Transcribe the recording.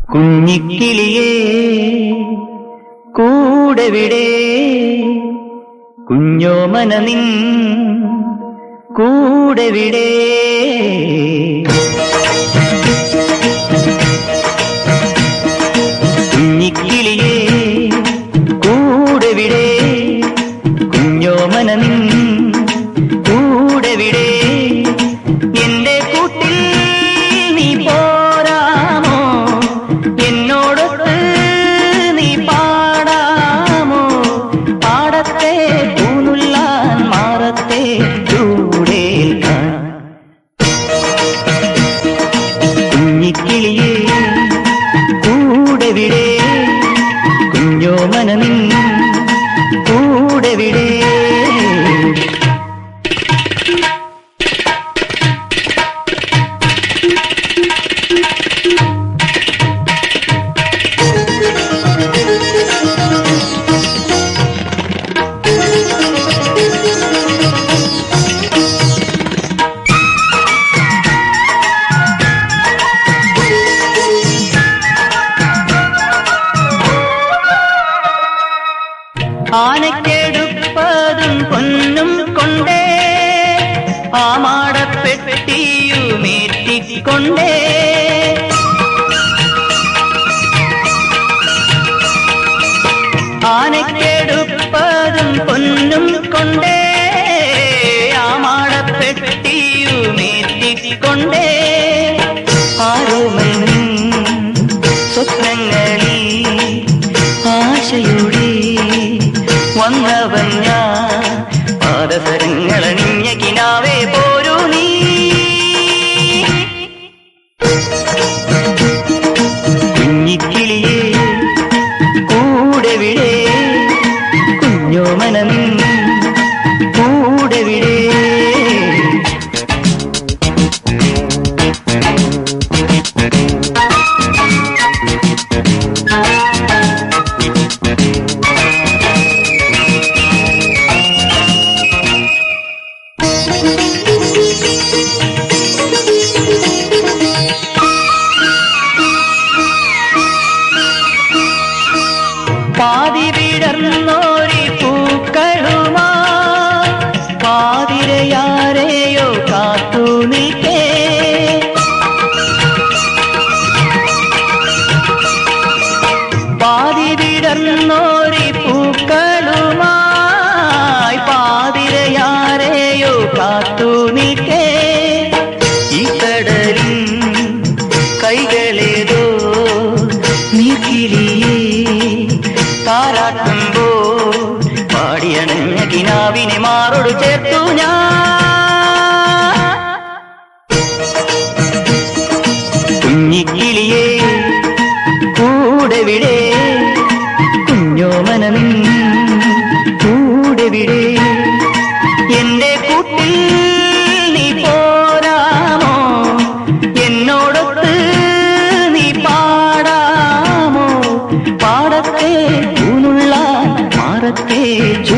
കുഞ്ഞിക്കിളിയേ കൂടെവിടെ കുഞ്ഞോമന നിൻ കൂടെവിടെ കുഞ്ഞിക്കിളിയേ കൂടെവിടെ കുഞ്ഞോമന നിൻ കൂടെവിടെ എന്റെ കൂട്ടിൽ നീ പോരാമോ എന്നോടൊത്ത് നീ പാടാമോ പാടത്തെ പൂനുള്ളാൻ മാറത്തെ ചൂടേൽക്കാൻ കുഞ്ഞിക്കിളിയേ കൂടെവിടെ കുഞ്ഞോ മനമിൻ കൂടെവിടെ ആനക്കെടുപ്പതും പൊന്നും കൊണ്ടേ ആമാടപ്പെട്ടിയുമേറ്റിക്കൊണ്ടേ ആനക്കെടുപ്പതും പൊന്നും കൊണ്ടേ ആമാടപ്പെട്ടിയുമേറ്റിക്കൊണ്ടേ ആരോമൻ സ്വപ്നങ്ങളിൽ ആശയുടെ വന്നവൻ ഞാൻ പാദസരങ്ങളണിഞ്ഞ കിനാവേ പോരൂ നീ കുഞ്ഞിക്കിളിയേ കൂടെവിടെ കുഞ്ഞോ മനമിൻ കൂടെവിടെ പാതി വിടർന്നോരി പൂക്കളുമാ പാതിരയാരെയോ കാത്തു നിൽക്കേ പാതി വിടർന്നോരി പൂക്കളുമായി പാതിരയാരെയോ കാത്തു നിൽക്കേ ഈ കടലിൻ കൈകളേതോ നീക്കിലിയേ താരാട്ടുമ്പോ പാടിയണഞ്ഞ കിനാവിനെ മാറോട് ചേർത്തു ഞാൻ കുഞ്ഞിക്കിളിയേ കൂടെവിടെ കുഞ്ഞോ മനമിൻ കൂടെവിടെ എന്റെ കൂട്ടിൽ നീ പോരാമോ എന്നോടൊത്ത് നീ പാടാമോ പാടത്തെ പൂനുള്ള മാറത്തെ ചൂ